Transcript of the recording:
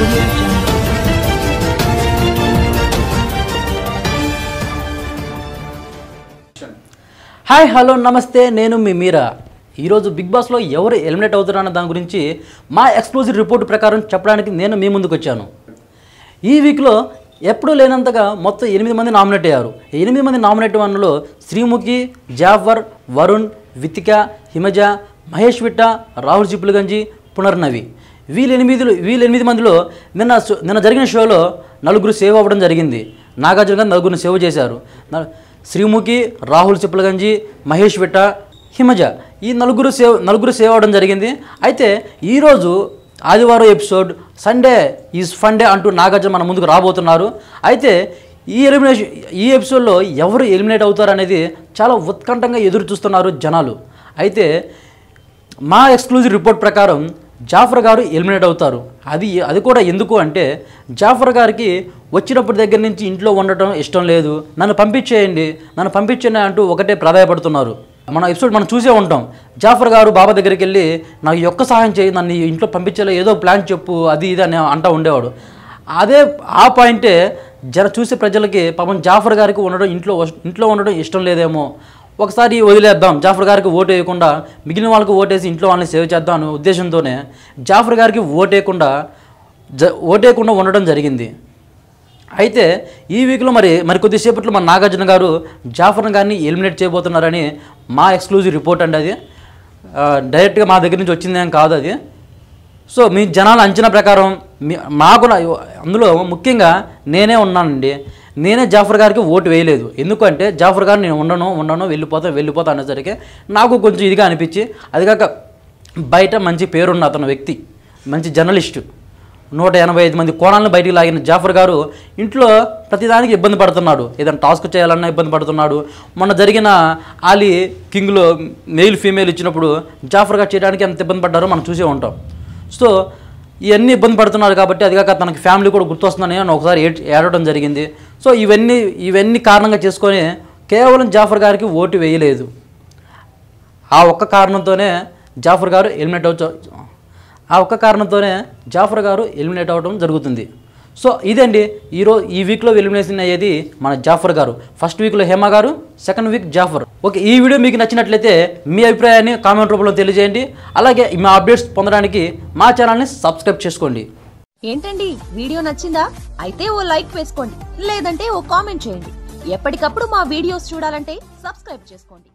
audio jungle. Hi hello నమస్తే నేను మీ మీరా ఈరోజు బిగ్ బాస్లో ఎవరు ఎలిమినేట్ అవుతారన్న దాని గురించి మా ఎక్స్క్లూజివ్ రిపోర్ట్ ప్రకారం చెప్పడానికి నేను మీ ముందుకు వచ్చాను ఈ వీక్లో ఎప్పుడూ లేనంతగా మొత్తం ఎనిమిది మంది నామినేట్ అయ్యారు ఎనిమిది మంది నామినేట్ వన్లో శ్రీముఖి జాఫర్ వరుణ్ వితిక హిమజ మహేష్ విట్ట రాహుల్ చిప్పులగంజి పునర్నవి వీళ్ళు ఎనిమిది వీళ్ళు ఎనిమిది మందిలో నిన్న షో- నిన్న జరిగిన షోలో నలుగురు సేవ్ అవ్వడం జరిగింది నాగార్జున గారు నలుగురిని సేవ్ చేశారు న- శ్రీముఖి రాహుల్ చిప్పులగంజి మహేష్ విట్ట హిమజ ఈ నలుగురు సేవ్ నలుగురు సేవ్ అవ్వడం జరిగింది అయితే ఈరోజు ఆదివారం ఎపిసోడ్ సండే ఈజ్ ఫండే అంటూ నాగార్జున మన ముందుకు రాబోతున్నారు అయితే ఈ ఎలిమినేషన్ ఈ ఎపిసోడ్లో ఎవరు ఎలిమినేట్ అవుతారు అనేది చాలా ఉత్కంఠంగా ఎదురు చూస్తున్నారు జనాలు అయితే మా ఎక్స్క్లూజివ్ రిపోర్ట్ ప్రకారం జాఫర్ గారు ఎలిమినేట్ అవుతారు అది అది కూడా ఎందుకు అంటే జాఫర్ గారికి వచ్చినప్పటి దగ్గర నుంచి ఇంట్లో ఉండటం ఇష్టం లేదు నన్ను పంపించేయండి నన్ను పంపించండి అంటూ ఒకటే ప్రాధాయపడుతున్నారు మన ఎపిసోడ్ మనం చూసే ఉంటాం జాఫర్ గారు బాబా దగ్గరికి వెళ్ళి నాకు ఈ ఒక్క సహాయం చేయి నన్ను ఈ ఇంట్లో పంపించేలా ఏదో ప్లాన్ చెప్పు అది ఇది అని అంటూ ఉండేవాడు అదే ఆ పాయింటే జర చూసే ప్రజలకి పాపం జాఫర్ గారికి ఉండడం ఇంట్లో ఇంట్లో ఉండడం ఇష్టం లేదేమో ఒకసారి వదిలేద్దాం జాఫర్ గారికి ఓటు వేయకుండా మిగిలిన వాళ్ళకి ఓటేసి ఇంట్లో వాళ్ళని సేవ్ చేద్దాం అనే ఉద్దేశంతోనే జాఫర్ గారికి ఓటేయకుండా జ ఓటేయకుండా ఉండడం జరిగింది అయితే ఈ వీక్లో మరి మరి కొద్దిసేపట్లో మన నాగార్జున గారు జాఫర్ గారిని ఎలిమినేట్ చేయబోతున్నారని మా ఎక్స్క్లూజివ్ రిపోర్ట్ అండి అది ఆ, డైరెక్ట్గా మా దగ్గర నుంచి వచ్చిందేం కాదు అది సో మీ జనాల అంచనా ప్రకారం మీ మాకు నా- అందులో ముఖ్యంగా నేనే ఉన్నానండి నేనే జాఫర్ గారికి ఓటు వేయలేదు ఎందుకంటే జాఫర్ గారు నేను ఉండను ఉండను వెళ్ళిపోతా వెళ్ళిపోతా అనేసరికి నాకు కొంచెం ఇదిగా అనిపించి అది కాక బయట మంచి పేరున్న అతను వ్యక్తి మంచి జర్నలిస్టు నూట ఎనభై ఐదు మంది కోణాలను బయటికి లాగిన జాఫర్ గారు ఇంట్లో ప్రతిదానికి ఇబ్బంది పడుతున్నాడు ఏదైనా టాస్క్ చేయాలన్నా ఇబ్బంది పడుతున్నాడు మొన్న జరిగిన ఆలీ కింగ్లో మెయిల్ ఫీమేల్ ఇచ్చినప్పుడు జాఫర్ గారు చేయడానికి ఎంత ఇబ్బంది పడ్డారో మనం చూసే ఉంటాం సో ఇవన్నీ ఇబ్బంది పడుతున్నారు కాబట్టి అది కాక తనకి ఫ్యామిలీ కూడా గుర్తొస్తుందని నేను ఒకసారి ఏడ్ ఏడవడం జరిగింది సో ఇవన్నీ ఇవన్నీ కారణంగా చేసుకొని కేవలం జాఫర్ గారికి ఓటు వేయలేదు ఆ ఒక్క కారణంతోనే జాఫర్ గారు ఎలిమినేట్ అవచ్చు ఆ ఒక్క కారణంతోనే జాఫర్ గారు ఎలిమినేట్ అవ్వడం జరుగుతుంది సో ఇదండి ఈరోజు ఈ వీక్లో ఎలిమినేషన్ అయ్యేది మన జాఫర్ గారు ఫస్ట్ వీక్లో Hema garu second week Jaffar okay ఈ వీడియో మీకు నచ్చినట్లయితే మీ అభిప్రాయాన్ని కామెంట్ రూపంలో తెలియజేయండి అలాగే మా అప్డేట్స్ పొందడానికి మా ఛానల్ని సబ్స్క్రైబ్ చేసుకోండి ఏంటండి వీడియో నచ్చిందా అయితే ఓ లైక్ వేసుకోండి లేదంటే ఓ కామెంట్ చేయండి ఎప్పటికప్పుడు మా వీడియోస్ చూడాలంటే సబ్స్క్రైబ్ చేసుకోండి